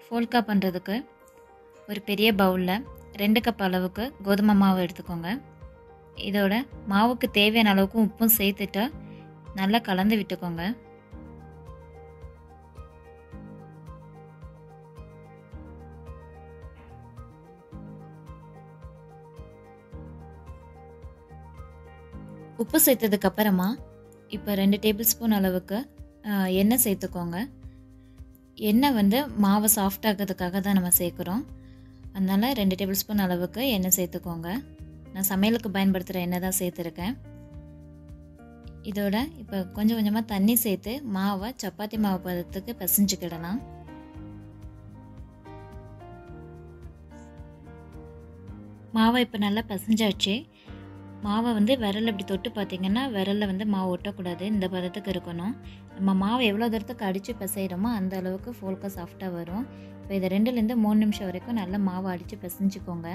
polka பண்ணுறதுக்கு ஒரு பெரிய பவுலில் ரெண்டு கப் அளவுக்கு கோதுமை மாவு எடுத்துக்கோங்க இதோட மாவுக்கு தேவையான அளவுக்கு உப்பும் சேர்த்துட்டு நல்லா கலந்து விட்டுக்கோங்க உப்பு சேர்த்ததுக்கு அப்புறமா இப்போ ரெண்டு டேபிள் ஸ்பூன் அளவுக்கு ஆஹ், எண்ணெய் சேர்த்துக்கோங்க எண்ணெய் வந்து மாவை சாஃப்ட் ஆகிறதுக்காக தான் நம்ம சேர்க்குறோம் அதனால் ரெண்டு டேபிள் ஸ்பூன் அளவுக்கு எண்ணெய் சேர்த்துக்கோங்க நான் சமையலுக்கு பயன்படுத்துகிற எண்ணெய் தான் சேர்த்துருக்கேன் இதோட இப்போ கொஞ்சம் கொஞ்சமாக தண்ணி சேர்த்து மாவை சப்பாத்தி மாவு பதத்துக்கு பிசைஞ்சுக்கிடலாம் மாவை இப்போ நல்லா பிசைஞ்சாச்சு மாவை வந்து விரல் இப்படி தொட்டு பார்த்தீங்கன்னா விரலில் வந்து மாவு ஒட்டக்கூடாது இந்த பதத்துக்கு இருக்கணும் நம்ம மாவை எவ்வளோ தூரத்துக்கு அடித்து பிசைகிறோமோ அந்த அளவுக்கு ஃபோல்கா சாஃப்டாக வரும் இப்போ இதை ரெண்டுலேருந்து மூணு நிமிஷம் வரைக்கும் நல்லா மாவை அடித்து பிசைஞ்சுக்கோங்க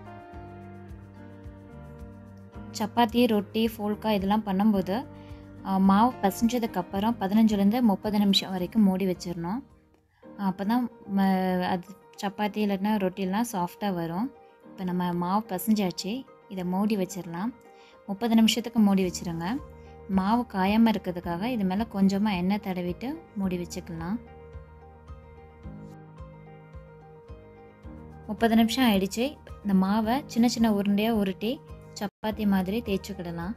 சப்பாத்தி ரொட்டி ஃபோல்கா இதெல்லாம் பண்ணும்போது ஆ, மாவு பிசைஞ்சதுக்கப்புறம் பதினஞ்சுலேருந்து முப்பது நிமிஷம் வரைக்கும் மூடி வச்சிடணும் அப்போ தான் அது சப்பாத்தி இல்லைன்னா ரொட்டிலாம் சாஃப்டாக வரும் இப்போ நம்ம மாவு பிசைஞ்சாச்சு இதை மூடி வச்சிடலாம் முப்பது நிமிஷத்துக்கு மூடி வச்சிருங்க மாவு காயாமல் இருக்கிறதுக்காக இது மேலே கொஞ்சமாக எண்ணெய் தடவிட்டு மூடி வச்சுக்கலாம் முப்பது நிமிஷம் ஆயிடுச்சு இந்த மாவை சின்ன சின்ன உருண்டையாக உருட்டி சப்பாத்தி மாதிரி தேய்ச்சிக்கிடலாம்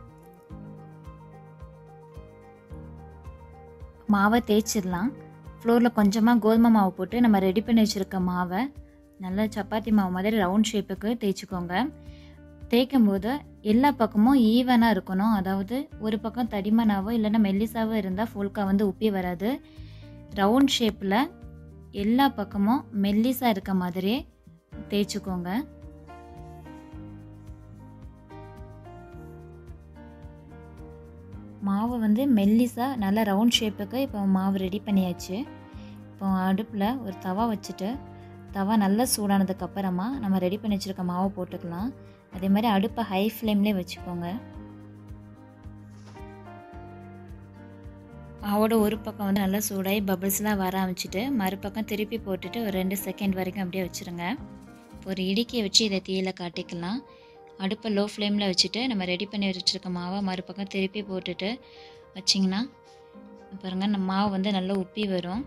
மாவை தேய்ச்சிடலாம் ஃப்ளோரில் கொஞ்சமாக கோதுமை மாவு போட்டு நம்ம ரெடி பண்ணி வச்சுருக்க மாவை நல்லா சப்பாத்தி மாவு மாதிரி ரவுண்ட் ஷேப்புக்கு தேய்ச்சிக்கோங்க தேய்க்கும் போது எல்லா பக்கமும் ஈவனாக இருக்கணும் அதாவது ஒரு பக்கம் தடிமனாவோ இல்லைன்னா மெல்லிசாவோ இருந்தால் ஃபுல்கா வந்து உப்பி வராது ரவுண்ட் ஷேப்பில் எல்லா பக்கமும் மெல்லிசாக இருக்க மாதிரியே தேய்ச்சிக்கோங்க மாவு வந்து மெல்லிசாக நல்லா ரவுண்ட் ஷேப்புக்கு இப்போ மாவு ரெடி பண்ணியாச்சு இப்போ அடுப்பில் ஒரு தவா வச்சுட்டு தவா நல்லா சூடானதுக்கு அப்புறமா நம்ம ரெடி பண்ணி வச்சுருக்க மாவை போட்டுக்கலாம் அதே மாதிரி அடுப்பை ஹை ஃப்ளேம்லேயே வச்சுக்கோங்க மாவோட ஒரு பக்கம் வந்து நல்லா சூடாகி பபிள்ஸ்லாம் வர ஆரம்பிச்சிட்டு மறுபக்கம் திருப்பி போட்டுட்டு ஒரு ரெண்டு செகண்ட் வரைக்கும் அப்படியே வச்சுருங்க ஒரு இடுக்கியை வச்சு இதை தீயில காட்டிக்கலாம் அடுப்பை லோ ஃப்ளேமில் வச்சுட்டு நம்ம ரெடி பண்ணி வச்சுருக்க மாவை மறுபக்கம் திருப்பி போட்டுட்டு வச்சிங்கன்னா பாருங்கள் நம்ம மாவு வந்து நல்லா உப்பி வரும்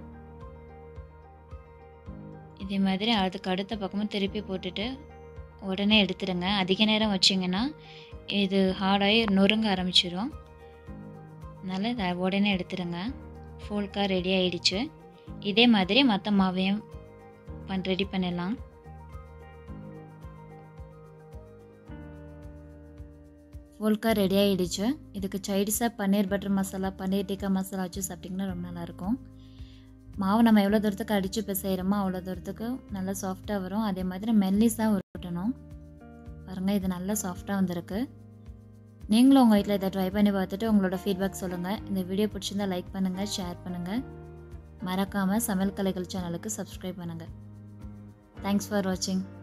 இதே மாதிரி அதுக்கு அடுத்த பக்கமும் திருப்பி போட்டுட்டு உடனே எடுத்துடுங்க அதிக நேரம் வச்சிங்கன்னா இது ஹார்டாகி நொறுங்க ஆரம்பிச்சிடும் அதனால் இதை உடனே எடுத்துடுங்க ஃபோல்கா ரெடி ஆயிடுச்சு இதே மாதிரி மற்ற மாவையும் பண் ரெடி பண்ணிடலாம் ஃபோல்கா ரெடி ஆகிடுச்சு இதுக்கு சைடிஷாக பன்னீர் பட்டர் மசாலா பன்னீர் டிக்கா மசாலா வச்சு சாப்பிட்டிங்கன்னா ரொம்ப நல்லாயிருக்கும் மாவு நம்ம எவ்வளோ தூரத்துக்கு அடித்து பிசைகிறோமோ அவ்வளோ தூரத்துக்கு நல்லா சாஃப்டாக வரும் அதே மாதிரி மெல்லிஸாக உருட்டணும் பாருங்கள் இது நல்லா சாஃப்டாக வந்திருக்கு நீங்களும் உங்கள் வீட்டில் இதை ட்ரை பண்ணி பார்த்துட்டு உங்களோட ஃபீட்பேக் சொல்லுங்கள் இந்த வீடியோ பிடிச்சிருந்தா லைக் பண்ணுங்கள் ஷேர் பண்ணுங்கள் மறக்காமல் சமையல் கலைகள் சேனலுக்கு சப்ஸ்கிரைப் பண்ணுங்கள் தேங்க்ஸ் ஃபார் வாட்சிங்